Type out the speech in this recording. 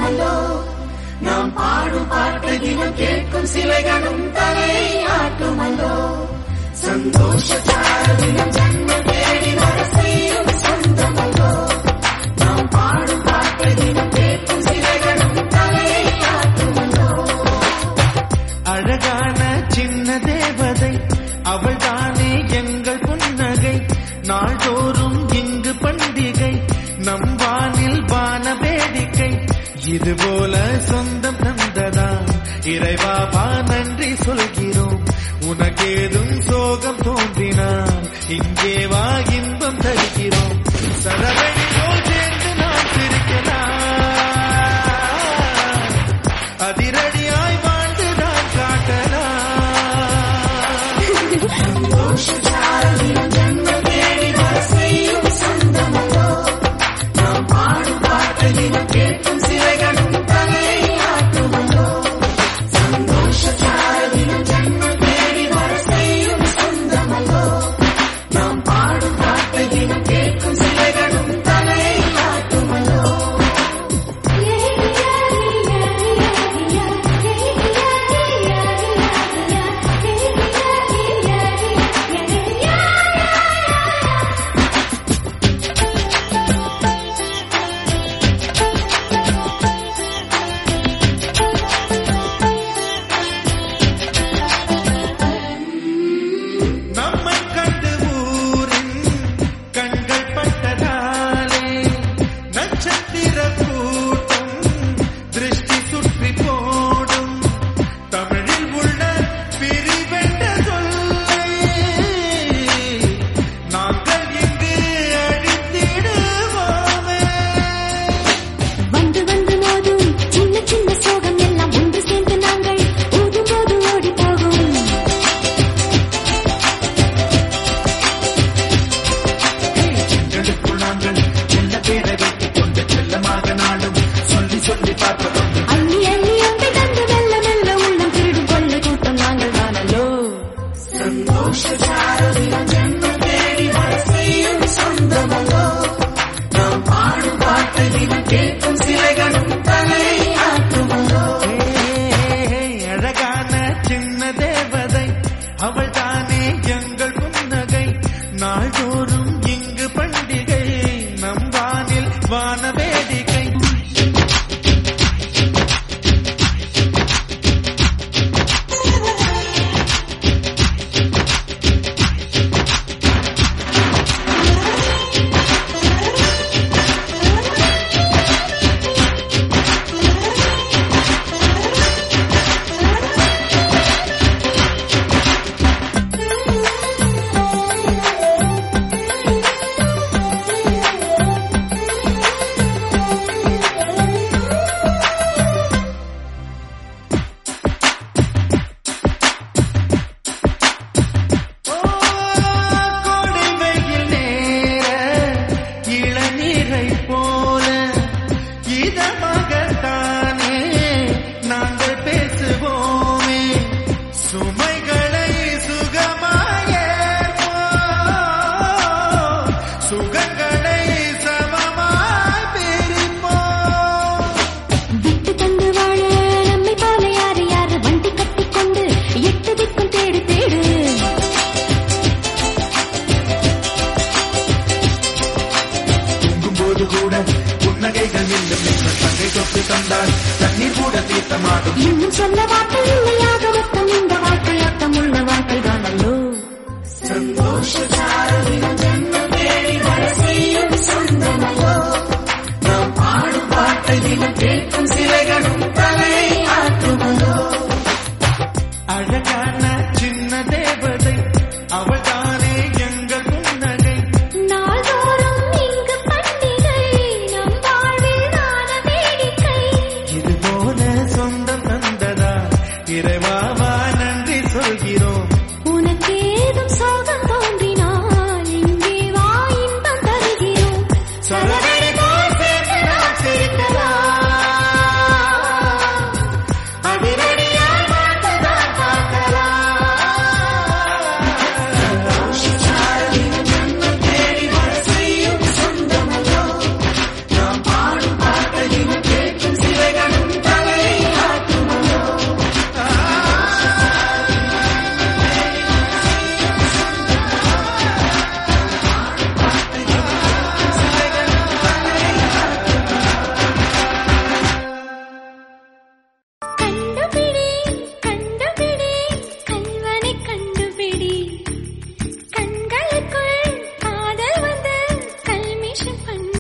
சொந்தமல்லோ நாம் பாடும் பாட்டை தினம் கேட்கும் சிலைகளும் தலை ஆட்டுமல்லோ சந்தோஷ சாரதினம் ஜன்ம தேடி வர செய்யும் சொந்தமல்லோ நாம் பாடும் பாட்டை தினம் கேட்கும் சிலைகளும் தலை ஆட்டுமல்லோ அழகான சின்ன தேவதை அவள் தானே எங்கள் புன்னகை நாள்தோறும் இங்கு பண்டிகை நம் வானில் வான வேடிக்கை இது போல சொந்தம் தந்ததாம் இறைவாவா நன்றி சொல்கிறோம் உனக்கேதும் சோகம் தோன்றினால் இங்கே வா இன்பம் தருகிறோம் சரவணி போல் சேர்ந்து நாம் சிரிக்கலாம் அதிரடியாய் வாழ்ந்துதான் காட்டலாம் சாரதினம் ஜன்ம தேடி வர செய்யும் சொந்தமல்லோ நாம் பாடும் பாட்டை தினம் கேட்கும் சிலைகளும் தலை ஆட்டுமல்லோ சந்தோஷ சாரதினம் ஜன்ம தேடி வர செய்யும் சொந்தமல்லோ நாம் பாடும் பாட்டை தினம் கேட்கும் சிலைகளும் தலை ஆட்டுமல்லோ நம்மை கண்டு ஊரின் கண்கள் பட்டதாலே நட்சத்திர கூட்டம் திருஷ்டி சுற்றி போடும் தமிழில் உள்ள பிரிவென்ற சொல்லை நாங்கள் இங்கு அழித்திடுவோமே வந்து வந்து மோதும் சின்ன சின்ன சோகம் எல்லாம் ஒன்று சேர்ந்து நாங்கள் ஊதும் போது ஓடி போகும் எங்களுக்குள் நாங்கள் செல்ல பேரை வைத்துக் கொண்டு செல்லமாக நாடும் சொல்லி சொல்லி பார்ப்பதுண்டு அள்ளி அள்ளி அம்பை தந்து மெல்ல மெல்ல உள்ளம் திருடும் கொள்ள கூட்டம் நாங்கள் தானல்லோ சந்தோஷ சாரதினம் ஜன்ம தேடி வர செய்யும் சொந்தமல்லோ நாம் பாடும் பாட்டை தினம் கேட்கும் சிலைகளும் தலை ஆட்டுமல்லோ ஏய், அழகான சின்ன தேவதை அவள் தானே எங்கள் புன்னகை நாள்தோறும் இங்கு பண்டிகை நம் வானில் வான வேடிக்கை ஓ, கோடை வெயில் நேர இளநீரை போல இதமாகத்தானே நாங்கள் பேசுவோமே சுமைகளை சுகமாயேற்போம் சுகங்களை சமமாய் பிரிப்போம் விட்டு தந்து வாழ நம்மை போல யாரு யாரு வண்டி கட்டிக்கொண்டு எட்டு திக்கும் தேடு தேடு தூங்கும்போது கூட புன்னகைகள் இல்லை என்று தங்கை தொட்டு தந்தால் தண்ணீர் கூட தீர்த்தமாடும் இன்னும் சொல்ல வார்த்தை இல்லையாக மொத்தம் இந்த வாழ்க்கை அர்த்தம் உள்ள வாழ்க்கை தானல்லோ சந்தோஷ சாரதினம் ஜன்ம தேடி வர செய்யும் சொந்தமல்லோ நாம் பாடும் பாட்டை தினம் கேட்கும் சிலைகளும் தலை ஆட்டுமல்லோ அழகான சின்ன தேவதை அவள் தானே எங்கள் புன்னகை நாள்தோறும் இங்கு பண்டிகை நம் வாழ்வில் தான வேடிக்கை இது போல சொந்தம் தந்ததா இறைவாவா நன்றி சொல்கிறோம் உனக்கேதும் சோகம் தோன்றினால் இங்கே வா இன்பம் தருகிறோம் சரவண